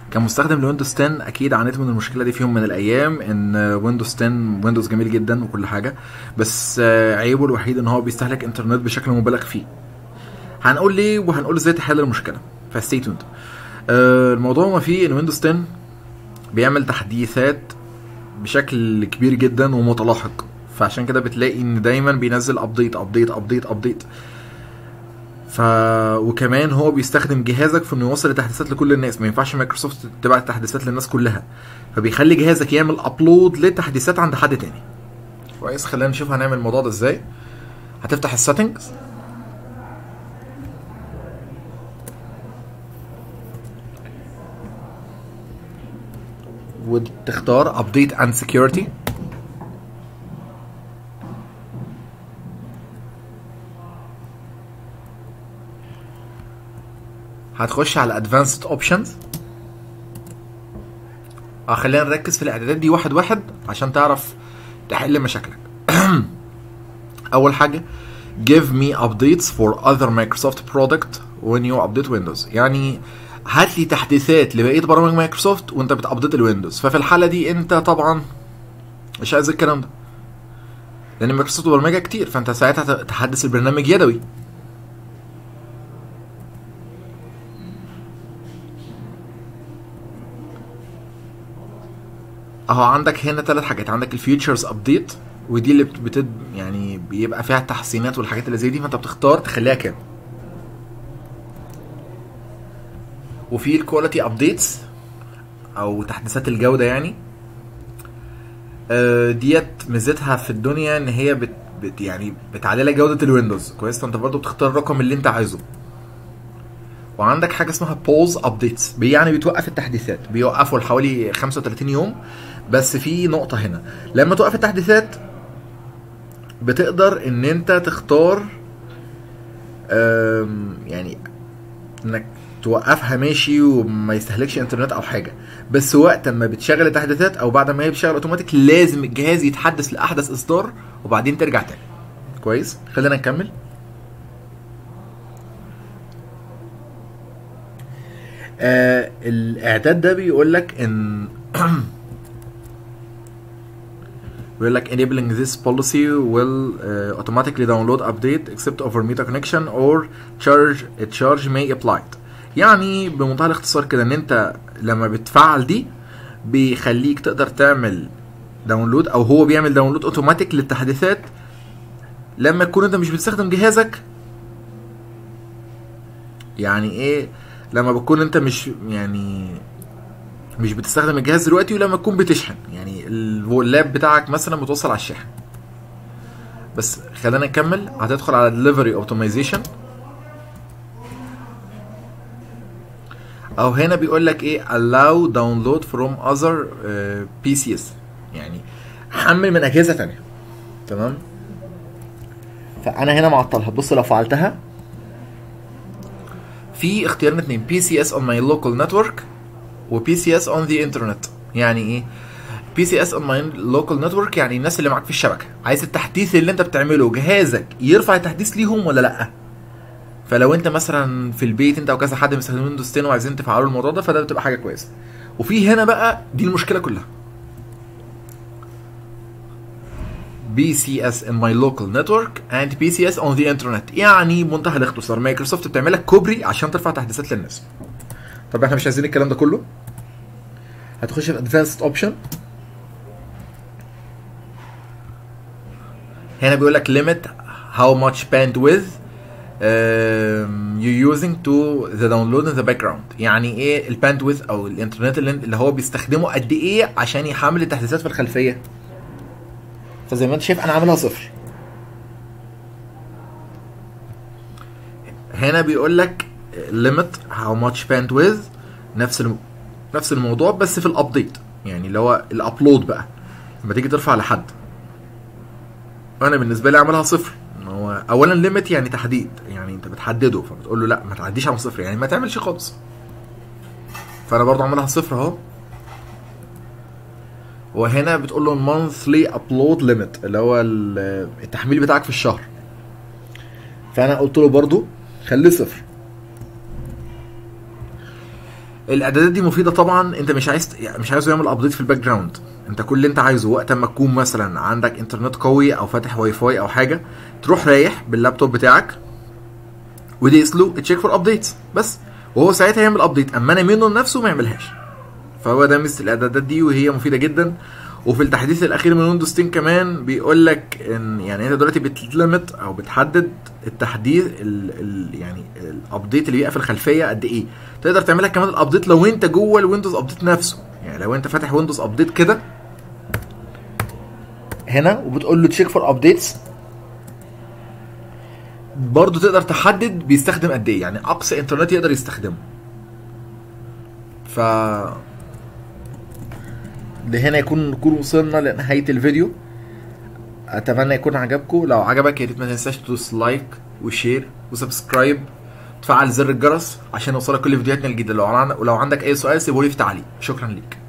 كمستخدم لويندوز 10 اكيد عانيت من المشكله دي في يوم من الايام ان ويندوز 10 ويندوز جميل جدا وكل حاجه بس آه، عيبه الوحيد ان هو بيستهلك انترنت بشكل مبالغ فيه هنقول ليه وهنقول ازاي تحل المشكله فستي توند الموضوع ما فيه ان ويندوز 10 بيعمل تحديثات بشكل كبير جدا ومتلاحق فعشان كده بتلاقي ان دايما بينزل ابديت ابديت ابديت ابديت ف وكمان هو بيستخدم جهازك في انه يوصل التحديثات لكل الناس ما ينفعش مايكروسوفت تبعت التحديثات للناس كلها فبيخلي جهازك يعمل ابلود للتحديثات عند حد تاني كويس خلينا نشوف هنعمل الموضوع ده ازاي هتفتح السيتنجز وتختار update and security هتخش على advanced options اه خلينا نركز في الاعدادات دي واحد واحد عشان تعرف تحل مشاكلك اول حاجه give me updates for other Microsoft product when you update Windows يعني هات لي تحديثات لبقيه برامج مايكروسوفت وانت بتابديت الويندوز ففي الحاله دي انت طبعا مش عايز الكلام ده لان مايكروسوفت برمجه كتير فانت ساعتها تحدث البرنامج يدوي اهو عندك هنا ثلاث حاجات عندك الفيوتشرز ابديت ودي اللي بتد يعني بيبقى فيها التحسينات والحاجات اللي زي دي فانت بتختار تخليها كام وفي الكواليتي ابديتس او تحديثات الجوده يعني آه، ديت ميزتها في الدنيا ان هي بت, بت يعني بتعلي لك جوده الويندوز كويس فانت برضو بتختار الرقم اللي انت عايزه وعندك حاجه اسمها بوز ابديتس يعني بتوقف التحديثات بيوقفوا لحوالي 35 يوم بس في نقطه هنا لما توقف التحديثات بتقدر ان انت تختار آم، يعني انك توقفها ماشي وما يستهلكش انترنت او حاجه بس وقت ما بتشغل التحديثات او بعد ما هي بتشغل اوتوماتيك لازم الجهاز يتحدث لاحدث اصدار وبعدين ترجع تاني كويس خلينا نكمل آه الاعداد ده بيقول لك ان بيقول لك enabling this policy will uh, automatically download update except over meta connection or charge a charge may applied يعني بمنتهى الاختصار كده ان انت لما بتفعل دي بيخليك تقدر تعمل داونلود او هو بيعمل داونلود اوتوماتيك للتحديثات لما تكون انت مش بتستخدم جهازك يعني ايه لما بتكون انت مش يعني مش بتستخدم الجهاز دلوقتي ولما تكون بتشحن يعني اللاب بتاعك مثلا متوصل على الشاحن بس خلينا نكمل هتدخل على delivery optimization او هنا بيقول لك ايه allow download from other uh, PCs يعني حمل من اجهزه تانية تمام فانا هنا معطلها بص لو فعلتها في اختيارين اتنين بي سي اس اون ماي لوكال نتورك وبي سي اس اون ذا انترنت يعني ايه بي سي اس اون ماي لوكال نتورك يعني الناس اللي معاك في الشبكه عايز التحديث اللي انت بتعمله جهازك يرفع التحديث ليهم ولا لا فلو انت مثلا في البيت انت وكذا حد مستخدم ويندوز 10 وعايزين تفعلوا الموضوع ده فده بتبقى حاجه كويسه وفي هنا بقى دي المشكله كلها BCS in my local network and PCS on the internet يعني بمنتهى الاختصار مايكروسوفت بتعمل لك كوبري عشان ترفع تحديثات للناس طب احنا مش عايزين الكلام ده كله هتخش في advanced option هنا بيقول لك limit how much bandwidth um, you using to the download in the background يعني ايه الباندويث او الانترنت اللي, اللي هو بيستخدمه قد ايه عشان يحمل التحديثات في الخلفيه فزي ما انت شايف انا عاملها صفر هنا بيقول لك limit how much bandwidth نفس الم... نفس الموضوع بس في الابديت يعني اللي هو الابلود بقى لما تيجي ترفع لحد انا بالنسبه لي عاملها صفر ان هو اولا ليميت يعني تحديد يعني انت بتحدده فبتقول له لا ما تعديش عن صفر يعني ما تعملش خالص فانا برضو عاملها صفر اهو وهنا بتقول له monthly upload limit اللي هو ال- التحميل بتاعك في الشهر فانا قلت له برضو خليه صفر الاعدادات دي مفيده طبعا انت مش عايز يعني مش عايزه يعمل ابديت في الباك جراوند انت كل اللي انت عايزه وقت ما تكون مثلا عندك انترنت قوي او فاتح واي فاي او حاجه تروح رايح باللابتوب بتاعك ودي له تشيك فور ابديتس بس وهو ساعتها يعمل ابديت اما انا منه لنفسه ما يعملهاش فهو ده ميزه الاعدادات دي وهي مفيده جدا وفي التحديث الاخير من ويندوز 10 كمان بيقول لك ان يعني انت دلوقتي بتلمت او بتحدد التحديث ال ال يعني الابديت اللي بيبقى في الخلفيه قد ايه تقدر تعملها كمان الابديت لو انت جوه الويندوز ابديت نفسه يعني لو انت فاتح ويندوز ابديت كده هنا وبتقول له تشيك فور ابديتس برضه تقدر تحدد بيستخدم قد ايه يعني اقصى انترنت يقدر يستخدمه ف لهنا يكون نكون وصلنا لنهايه الفيديو اتمنى يكون عجبكم لو عجبك يا ريت ما تنساش تدوس لايك وشير وسبسكرايب وتفعل زر الجرس عشان يوصلك كل فيديوهاتنا الجديده لو عن- لو عندك اي سؤال سيبه لي في تعليق شكرا ليك